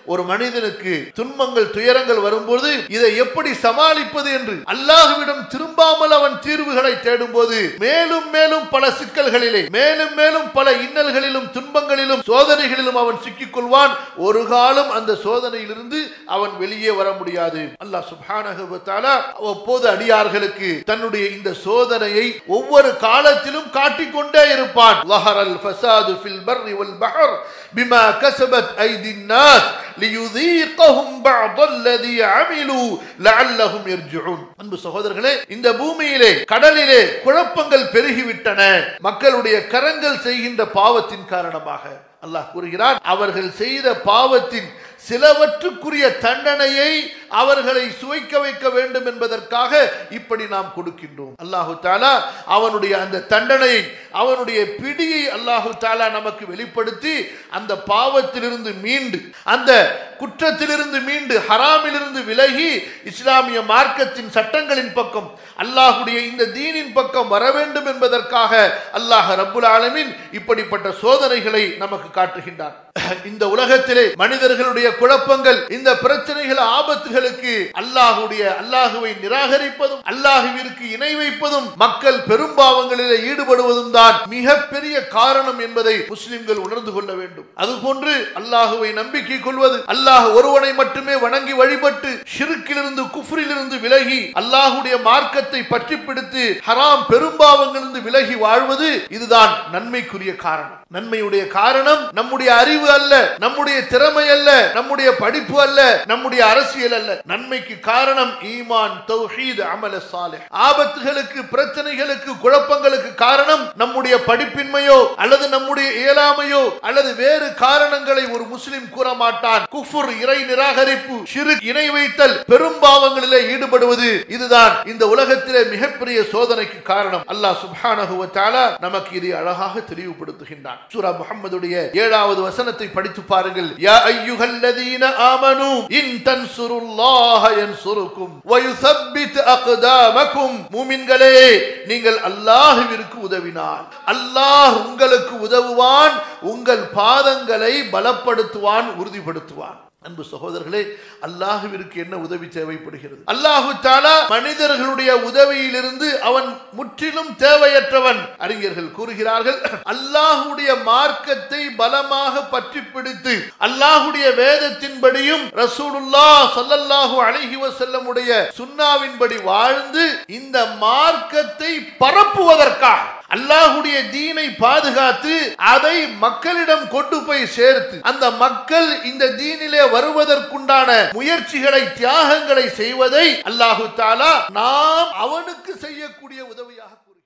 ஒரு மனிதனுக்கு துன்பங்கள் துயரங்கள் வரும்போது இதை எப்படி சமாளிப்பது என்று அல்லாஹுவிடம் திரும்பாமல் அவன் தீர்வுகளை தேடும்போது மேலும் மேலும் பல சிக்கல்களிலே மேலும் மேலும் பல இன்னல்களிலும் துன்பங்களிலும் சோதனைகளிலும் அவன் சிக்கிக் கொள்வான் ஒரு காலம் அந்த சோதனையிலிருந்து அவன் வெளியே வர முடியாது அல்லாஹ் சுப்ஹானஹு வ தஆலா அவ்வப்போது அடியார்களுக்கு தன்னுடைய இந்த சோதனையை ஒவ்வொரு காலத்திலும் காட்டிக்கொண்டே இருப்பான் லஹரல் ஃபசாது ஃபில் பர்ரி வல் பஹர் பிமா கஸபத் ஐதின் நாஸ் லியுதீகஹும் பஅத அல்லதி அமிலு லஅல்லஹும் யர்ஜிஊன் அன்பு சகோதரர்களே இந்த பூமியிலே கடலிலே குழப்பங்கள் பெருகிவிட்டன மக்களுடைய கரங்கள் செய்கின்ற பாவத்தின் காரணமாக அல்லாஹ் கூறுகிறான் அவர்கள் செய்த பாவத்தின் சிலவற்றுக்குரிய தண்டனையை அவர்களை சுவைக்க வைக்க வேண்டும் என்பதற்காக இப்படி நாம் கொடுக்கின்றோம் அல்லாஹு தாலா அவனுடைய அந்த தண்டனையை அவனுடைய பிடியை அல்லாஹு தாலா நமக்கு வெளிப்படுத்தி அந்த பாவத்திலிருந்து மீண்டு அந்த குற்றத்திலிருந்து மீண்டு ஹராமிலிருந்து விலகி இஸ்லாமிய மார்க்கத்தின் சட்டங்களின் பக்கம் அல்லாஹுடைய இந்த தீனின் பக்கம் வர வேண்டும் என்பதற்காக அல்லாஹ் ரப்புல் ஆலமீன் இப்படிப்பட்ட சோதனைகளை நமக்கு காட்டுகின்றான் இந்த உலகத்திலே மனிதர்களுடைய குழப்பங்கள் இந்த பிரச்சனைகள் ஆபத்துகளுக்கு அல்லாஹுடைய அல்லாஹுவை நிராகரிப்பதும் அல்லாஹுவிற்கு இணை வைப்பதும் மக்கள் பெரும்பாவங்களிலே ஈடுபடுவதும் தான் மிகப்பெரிய காரணம் என்பதை முஸ்லிம்கள் உணர்ந்து கொள்ள வேண்டும் அதுபோன்று அல்லாஹுவை நம்பிக்கை கொள்வது அல்லாஹ் ஒருவனை மட்டுமே வணங்கி வழிபட்டு ஷிருக்கிலிருந்து குஃப்ரிலிருந்து விலகி அல்லாஹுடைய மார்க்கத்தை பற்றி பிடித்து ஹராம் பெரும்பாவங்களிலிருந்து விலகி வாழ்வது இதுதான் நன்மைக்குரிய காரணம் நன்மையுடைய காரணம் நம்முடைய அறிவு அல்ல நம்முடைய திறமை அல்ல நம்முடைய படிப்பு அல்ல நம்முடைய அரசியல் அல்ல நன்மைக்கு காரணம் ஈமான் தௌஹீத் அமல சாலிஹ் ஆபத்துகளுக்கு பிரச்சனைகளுக்கு குழப்பங்களுக்கு காரணம் நம்முடைய படிப்பின்மையோ அல்லது நம்முடைய இயலாமையோ அல்லது வேறு காரணங்களை ஒரு முஸ்லிம் கூற மாட்டான் குஃபுர் இறை நிராகரிப்பு சிறு இணை வைத்தல் பெரும்பாவங்களிலே ஈடுபடுவது இதுதான் இந்த உலகத்திலே மிகப்பெரிய சோதனைக்கு காரணம் அல்லாஹ் சுப்ஹானஹு வ தஆலா நமக்கு இதை அழகாக தெளிவுபடுத்துகின்றான் சூரா முஹம்மதுடைய ஏழாவது வசனத்தை படித்து பாருங்கள் யா அய்யுஹல்லதீன ஆமனு இன் தன்சுருல்லாஹ யன்சுருக்கும் வ யுஸப்பித் அக்தாமக்கும் மூமின்களே நீங்கள் அல்லாஹ்விற்கு உதவினால் அல்லாஹ் உங்களுக்கு உதவுவான் உங்கள் பாதங்களை பலப்படுத்துவான் உறுதிப்படுத்துவான் அன்பு சகோதரர்களே அல்லாஹுவிற்கு என்ன உதவி தேவைப்படுகிறது அல்லாஹு தாலா மனிதர்களுடைய உதவியிலிருந்து அவன் முற்றிலும் தேவையற்றவன் அறிஞர்கள் கூறுகிறார்கள் அல்லாஹுடைய மார்க்கத்தை பலமாக பற்றி பிடித்து அல்லாஹுடைய வேதத்தின்படியும் ரசூலுல்லா சல்லல்லாஹு அலைஹி வஸல்லமுடைய சுன்னாவின்படி வாழ்ந்து இந்த மார்க்கத்தை பரப்புவதற்காக அல்லாஹுடைய தீனை பாதுகாத்து அதை மக்களிடம் கொண்டு போய் சேர்த்து அந்த மக்கள் இந்த தீனிலே வருவதற்குண்டான முயற்சிகளை தியாகங்களை செய்வதை அல்லாஹு தாலா நாம் அவனுக்கு செய்யக்கூடிய உதவியாக கூறுகிறார்